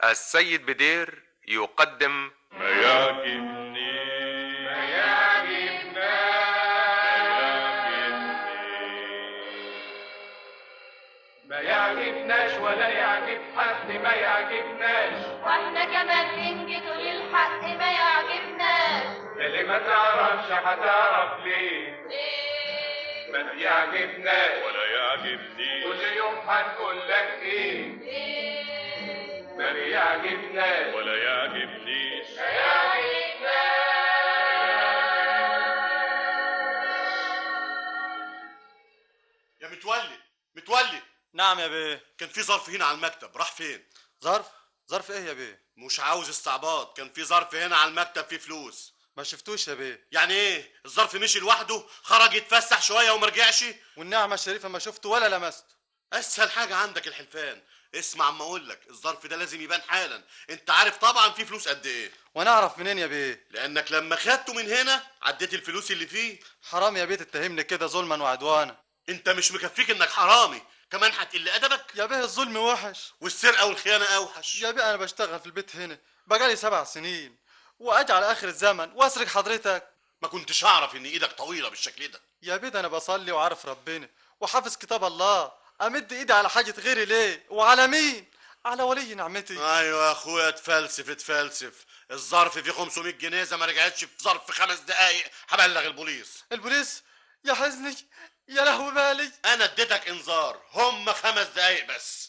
السيد بدير يقدم ما يعجبني ما يعجبنا ما يعجبناش ولا يعجب حد ما يعجبناش واحنا كمان ننجد للحق ما يعجبناش اللي ما تعرفش هتعرف ليه ليه ما يعجبناش ولا يعجبني كل يوم هنقول لك ايه ليه ما يعجبناش ولا يعجبنيش يا متولي متولي نعم يا بيه كان في ظرف هنا على المكتب راح فين ظرف ظرف ايه يا بيه مش عاوز استعباط كان في ظرف هنا على المكتب فيه فلوس ما شفتوش يا بيه يعني ايه الظرف مشي لوحده خرج يتفسح شويه وما رجعش والنعمة الشريفة ما شفته ولا لمسته اسهل حاجه عندك الحلفان اسمع اما اقول لك الظرف ده لازم يبان حالا انت عارف طبعا فيه فلوس قد ايه وانا اعرف منين يا بيه لانك لما خدته من هنا عديت الفلوس اللي فيه حرام يا بيه تتهمني كده ظلما وعدوانا انت مش مكفيك انك حرامي كمان هتقل ادبك يا بيه الظلم وحش والسرقه والخيانه اوحش يا بيه انا بشتغل في البيت هنا بقالي سبع سنين واجي على اخر الزمن واسرق حضرتك ما كنتش اعرف ان ايدك طويله بالشكل ده يا بيه ده انا بصلي وعارف ربنا وحافظ كتاب الله امد ايدي على حاجة غيري ليه وعلى مين على ولي نعمتي ايوه يا اخويا اتفلسف اتفلسف الظرف فيه 500 جنيه اذا ما رجعتش في ظرف خمس دقايق هبلغ البوليس البوليس يا حزني يا لهو بالي انا اديتك انذار هم خمس دقايق بس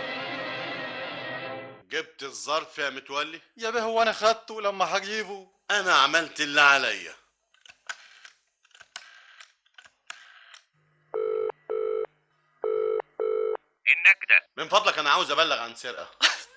جبت الظرف يا متولي يا بيه هو انا خدته لما هجيبه انا عملت اللي عليا النجدة من فضلك انا عاوز ابلغ عن سرقه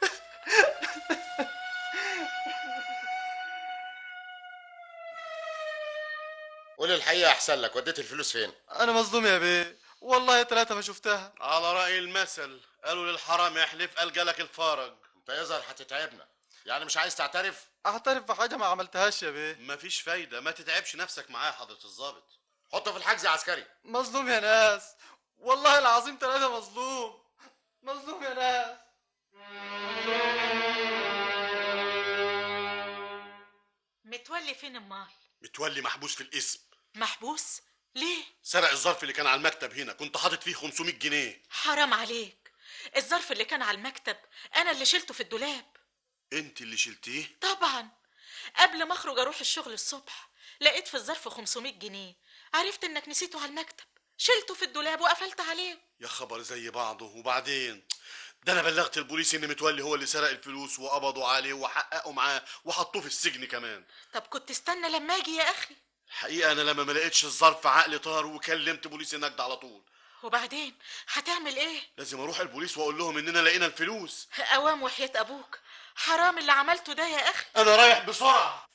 قول الحقيقة أحسن لك وديت الفلوس فين؟ انا مصدوم يا بيه والله ثلاثة ما شفتها على راي المثل قالوا للحرام يحلف قال جالك الفرج أنت يظهر هتتعبنا يعني مش عايز تعترف؟ اعترف بحاجة ما عملتهاش يا بيه مفيش فايده ما تتعبش نفسك معايا حضره الظابط حطه في الحجز يا عسكري مظلوم يا ناس والله العظيم ثلاثة مظلوم مظلوم يا ناس متولي فين امال متولي محبوس في الاسم محبوس ليه سرق الظرف اللي كان على المكتب هنا كنت حاطط فيه 500 جنيه حرام عليك الظرف اللي كان على المكتب انا اللي شلته في الدولاب انت اللي شلتيه طبعا قبل ما اخرج اروح الشغل الصبح لقيت في الظرف 500 جنيه عرفت انك نسيته على المكتب شلته في الدولاب وقفلت عليه يا خبر زي بعضه وبعدين ده انا بلغت البوليس ان متولي هو اللي سرق الفلوس وقبضوا عليه وحققوا معاه وحطوه في السجن كمان طب كنت استنى لما اجي يا اخي الحقيقه انا لما ما لقيتش الظرف عقلي طار وكلمت بوليس النجدة على طول وبعدين هتعمل ايه لازم اروح البوليس واقول لهم اننا لقينا الفلوس اوام وحياة ابوك حرام اللي عملته ده يا اخي انا رايح بسرعه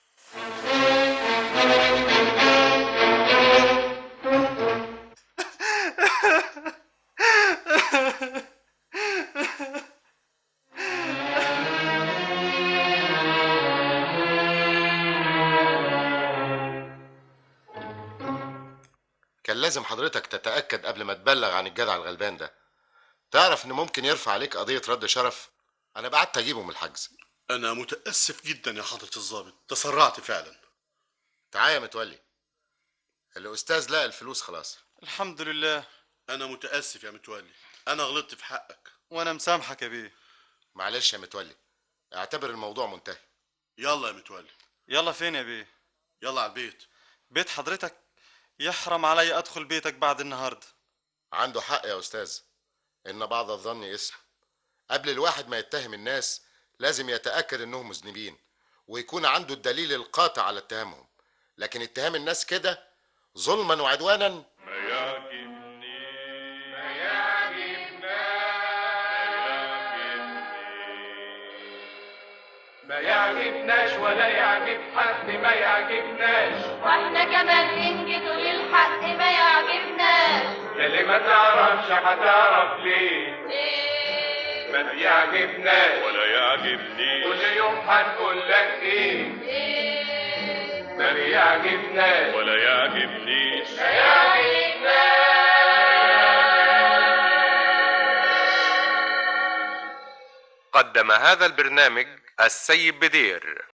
كان لازم حضرتك تتأكد قبل ما تبلغ عن الجدع الغلبان ده تعرف إن ممكن يرفع عليك قضية رد شرف أنا بعت أجيبه من الحجز انا متاسف جدا يا حضره الظابط تسرعت فعلا تعال يا متولي الأستاذ لقى الفلوس خلاص الحمد لله انا متاسف يا متولي انا غلطت في حقك وانا مسامحك يا بيه معلش يا متولي اعتبر الموضوع منتهي يلا يا متولي يلا فين يا بيه يلا على البيت بيت حضرتك يحرم علي ادخل بيتك بعد النهارده عنده حق يا أستاذ إن بعض الظن اسم قبل الواحد ما يتهم الناس لازم يتأكد إنهم مذنبين ويكون عنده الدليل القاطع على اتهامهم لكن اتهام الناس كده ظلما وعدوانا ما يعجبني ما يعجبنا ما يعجبناش ولا يعجب حد ما يعجبناش واحنا كمان ننجد للحق ما يعجبناش اللي ما تعرفش هتعرف ليه ليه ما يعجبناش ولا يعجبني كل يوم هنقول لك ايه ليه ما يعجبناش ولا يعجبنيش قدم هذا البرنامج السيد بدير